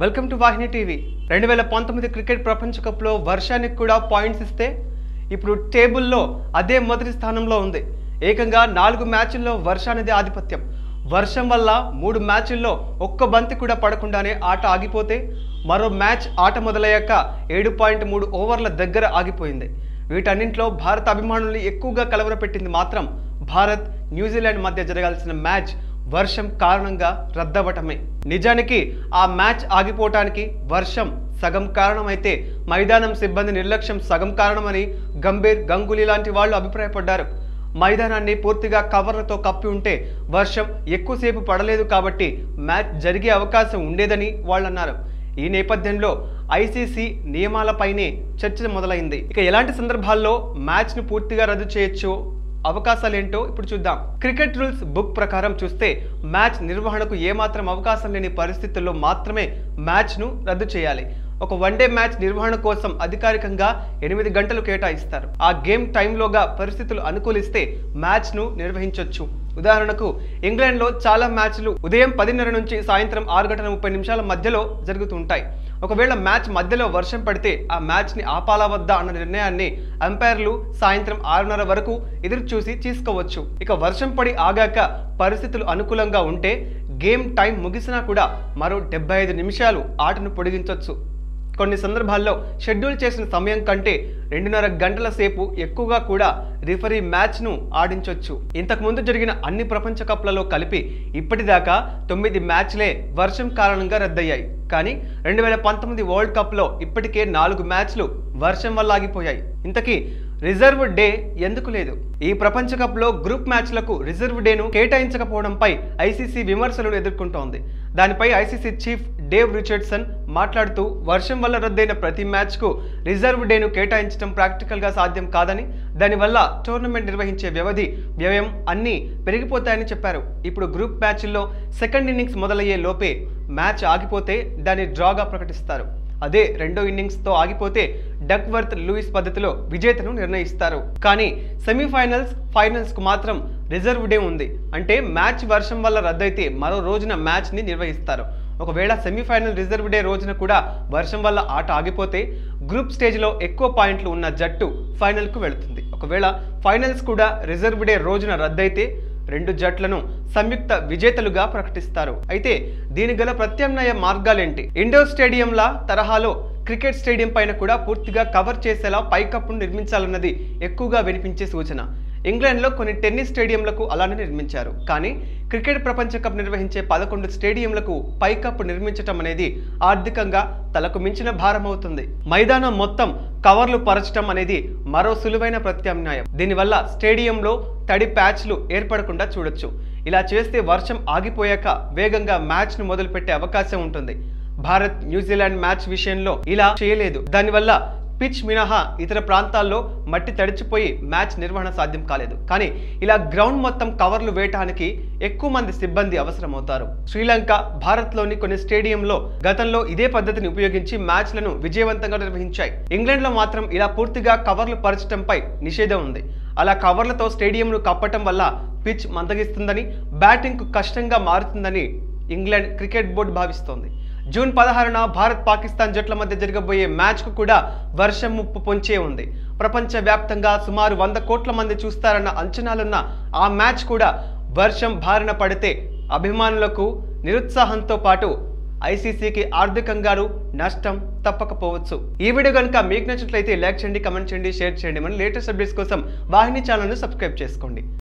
welcome to Vahini TV రెండు వేల పంతొమ్మిది క్రికెట్ ప్రపంచ కప్లో వర్షానికి కూడా పాయింట్స్ ఇస్తే ఇప్పుడు టేబుల్లో అదే మొదటి స్థానంలో ఉంది ఏకంగా నాలుగు మ్యాచ్ల్లో వర్షానిది ఆధిపత్యం వర్షం వల్ల మూడు మ్యాచ్ల్లో ఒక్క బంతి కూడా పడకుండానే ఆట ఆగిపోతే మరో మ్యాచ్ ఆట మొదలయ్యాక ఏడు పాయింట్ మూడు ఓవర్ల దగ్గర ఆగిపోయింది వీటన్నింటిలో భారత అభిమానుల్ని ఎక్కువగా కలవరపెట్టింది మాత్రం భారత్ న్యూజిలాండ్ మధ్య జరగాల్సిన మ్యాచ్ వర్షం కారణంగా రద్దవటమే నిజానికి ఆ మ్యాచ్ ఆగిపోవటానికి వర్షం సగం కారణమైతే మైదానం సిబ్బంది నిర్లక్ష్యం సగం కారణమని గంభీర్ గంగూలీ లాంటి వాళ్ళు అభిప్రాయపడ్డారు మైదానాన్ని పూర్తిగా కవర్లతో కప్పి ఉంటే వర్షం ఎక్కువసేపు పడలేదు కాబట్టి మ్యాచ్ జరిగే అవకాశం ఉండేదని వాళ్ళు అన్నారు ఈ నేపథ్యంలో ఐసీసీ నియమాలపైనే చర్చ మొదలైంది ఇక ఎలాంటి సందర్భాల్లో మ్యాచ్ను పూర్తిగా రద్దు చేయొచ్చు అవకాశాలేంటో ఇప్పుడు చూద్దాం క్రికెట్ రూల్స్ బుక్ ప్రకారం చూస్తే మ్యాచ్ నిర్వహణకు ఏమాత్రం అవకాశం లేని పరిస్థితుల్లో మాత్రమే మ్యాచ్ను రద్దు చేయాలి ఒక వన్డే మ్యాచ్ నిర్వహణ కోసం అధికారికంగా ఎనిమిది గంటలు కేటాయిస్తారు ఆ గేమ్ టైంలోగా పరిస్థితులు అనుకూలిస్తే మ్యాచ్ను నిర్వహించవచ్చు ఉదాహరణకు ఇంగ్లాండ్లో చాలా మ్యాచ్లు ఉదయం పదిన్నర నుంచి సాయంత్రం ఆరు గంటల ముప్పై నిమిషాల మధ్యలో జరుగుతుంటాయి ఒకవేళ మ్యాచ్ మధ్యలో వర్షం పడితే ఆ మ్యాచ్ని ఆపాలా వద్దా అన్న నిర్ణయాన్ని అంపైర్లు సాయంత్రం ఆరున్నర వరకు ఎదురు చూసి తీసుకోవచ్చు ఇక వర్షం పడి ఆగాక పరిస్థితులు అనుకూలంగా ఉంటే గేమ్ టైం ముగిసినా కూడా మరో డెబ్బై ఐదు నిమిషాలు ఆటను పొడిగించవచ్చు కొన్ని సందర్భాల్లో షెడ్యూల్ చేసిన సమయం కంటే రెండున్నర గంటల సేపు ఎక్కువగా కూడా రిఫరీ మ్యాచ్ను ఆడించొచ్చు ఇంతకుముందు జరిగిన అన్ని ప్రపంచ కప్లలో కలిపి ఇప్పటిదాకా తొమ్మిది మ్యాచ్లే వర్షం కారణంగా రద్దయ్యాయి కానీ రెండు వేల పంతొమ్మిది వరల్డ్ కప్లో ఇప్పటికే నాలుగు మ్యాచ్లు వర్షం వల్ల ఆగిపోయాయి ఇంతకీ రిజర్వ్ డే ఎందుకు లేదు ఈ ప్రపంచ కప్లో గ్రూప్ మ్యాచ్లకు రిజర్వ్ డేను కేటాయించకపోవడంపై ఐసీసీ విమర్శలను ఎదుర్కొంటోంది దానిపై ఐసీసీ చీఫ్ డేవ్ రిచర్డ్సన్ మాట్లాడుతూ వర్షం వల్ల రద్దయిన ప్రతి మ్యాచ్కు రిజర్వ్ డేను కేటాయించడం ప్రాక్టికల్గా సాధ్యం కాదని దానివల్ల టోర్నమెంట్ నిర్వహించే వ్యవధి వ్యయం అన్నీ పెరిగిపోతాయని చెప్పారు ఇప్పుడు గ్రూప్ మ్యాచ్ల్లో సెకండ్ ఇన్నింగ్స్ మొదలయ్యే లోపే మ్యాచ్ ఆగిపోతే దాన్ని డ్రాగా ప్రకటిస్తారు అదే రెండో ఇన్నింగ్స్తో ఆగిపోతే డక్వర్త్ లూయిస్ పద్ధతిలో విజేతను నిర్ణయిస్తారు కానీ సెమీఫైనల్స్ ఫైనల్స్కు మాత్రం రిజర్వ్ డే ఉంది అంటే మ్యాచ్ వర్షం వల్ల రద్దయితే మరో రోజున మ్యాచ్ని నిర్వహిస్తారు ఒకవేళ సెమీఫైనల్ రిజర్వ్ డే రోజున కూడా వర్షం వల్ల ఆట ఆగిపోతే గ్రూప్ స్టేజ్లో ఎక్కువ పాయింట్లు ఉన్న జట్టు ఫైనల్కు వెళుతుంది ఒకవేళ ఫైనల్స్ కూడా రిజర్వ్ డే రోజున రద్దయితే రెండు జట్లను సంయుక్త విజేతలుగా ప్రకటిస్తారు అయితే దీని గల ప్రత్యామ్నాయ మార్గాలేంటి ఇండోర్ స్టేడియంల తరహాలో క్రికెట్ స్టేడియం పైన కూడా పూర్తిగా కవర్ చేసేలా పైకప్పును నిర్మించాలన్నది ఎక్కువగా వినిపించే సూచన ఇంగ్లాండ్లో కొన్ని టెన్నిస్ స్టేడియంలకు అలానే నిర్మించారు కానీ క్రికెట్ ప్రపంచ కప్ నిర్వహించే పదకొండు స్టేడియంలకు పైకప్పు నిర్మించటం అనేది ఆర్థికంగా తలకు మించిన భారం అవుతుంది మైదానం మొత్తం కవర్లు పరచడం అనేది మరో సులువైన ప్రత్యామ్నాయం దీనివల్ల స్టేడియంలో తడి ప్యాచ్లు ఏర్పడకుండా చూడొచ్చు ఇలా చేస్తే వర్షం ఆగిపోయాక వేగంగా మ్యాచ్ను మొదలుపెట్టే అవకాశం ఉంటుంది భారత్ న్యూజిలాండ్ మ్యాచ్ విషయంలో ఇలా చేయలేదు దానివల్ల పిచ్ మినహా ఇతర ప్రాంతాల్లో మట్టి తడిచిపోయి మ్యాచ్ నిర్వహణ సాధ్యం కాలేదు కానీ ఇలా గ్రౌండ్ మొత్తం కవర్లు వేయటానికి ఎక్కువ మంది సిబ్బంది అవసరమవుతారు శ్రీలంక భారత్లోని కొన్ని స్టేడియంలో గతంలో ఇదే పద్ధతిని ఉపయోగించి మ్యాచ్లను విజయవంతంగా నిర్వహించాయి ఇంగ్లాండ్లో మాత్రం ఇలా పూర్తిగా కవర్లు పరచడంపై నిషేధం ఉంది అలా కవర్లతో స్టేడియంను కప్పటం వల్ల పిచ్ మందగిస్తుందని బ్యాటింగ్కు కష్టంగా మారుతుందని ఇంగ్లాండ్ క్రికెట్ బోర్డు భావిస్తోంది జూన్ పదహారున భారత్ పాకిస్తాన్ జట్ల మధ్య జరగబోయే మ్యాచ్కు కూడా వర్షం ముప్పు పొంచే ఉంది ప్రపంచవ్యాప్తంగా సుమారు వంద కోట్ల మంది చూస్తారన్న అంచనాలున్న ఆ మ్యాచ్ కూడా వర్షం బారిన పడితే అభిమానులకు నిరుత్సాహంతో పాటు ఐసీసీకి ఆర్థికంగాను నష్టం తప్పకపోవచ్చు ఈ వీడియో కనుక మీకు నచ్చినట్లయితే లైక్ చేయండి కమెంట్ చేయండి షేర్ చేయండి మన లేటెస్ట్ అప్డేట్స్ కోసం వాహిని ఛానల్ను సబ్స్క్రైబ్ చేసుకోండి